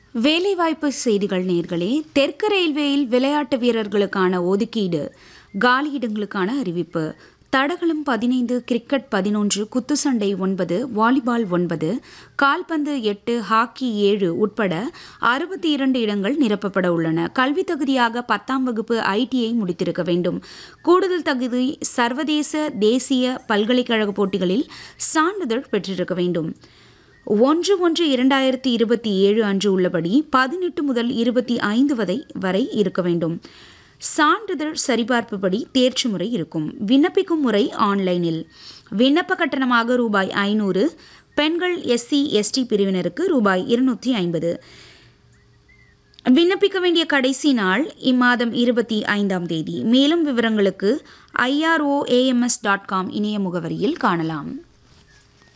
வேலைவாய்ப்பு செய்திகள் நேர்களே தெற்கு ரயில்வேயில் விளையாட்டு வீரர்களுக்கான ஒதுக்கீடு காலியிடங்களுக்கான அறிவிப்பு தடகளம் பதினைந்து கிரிக்கெட் பதினொன்று குத்துச்சண்டை ஒன்பது வாலிபால் ஒன்பது கால்பந்து எட்டு ஹாக்கி ஏழு உட்பட அறுபத்தி இரண்டு இடங்கள் நிரப்பப்பட உள்ளன கல்வி தகுதியாக பத்தாம் வகுப்பு ஐடிஐ முடித்திருக்க வேண்டும் கூடுதல் தகுதி சர்வதேச தேசிய பல்கலைக்கழக போட்டிகளில் சான்றிதழ் பெற்றிருக்க வேண்டும் ஒன்று ஒன்று இரண்டாயிரத்தி இருபத்தி ஏழு அன்று உள்ளபடி பதினெட்டு முதல் இருபத்தி ஐந்து வரை வரை இருக்க வேண்டும் சான்றிதழ் சரிபார்ப்புப்படி தேர்ச்சி முறை இருக்கும் விண்ணப்பிக்கும் முறை ஆன்லைனில் விண்ணப்ப கட்டணமாக ரூபாய் ஐநூறு பெண்கள் எஸ்சி எஸ்டி பிரிவினருக்கு ரூபாய் இருநூற்றி ஐம்பது விண்ணப்பிக்க வேண்டிய கடைசி நாள் இம்மாதம் இருபத்தி ஐந்தாம் தேதி மேலும் விவரங்களுக்கு ஐஆர்ஓஏஎம்எஸ் டாட் காம் இணைய முகவரியில் காணலாம்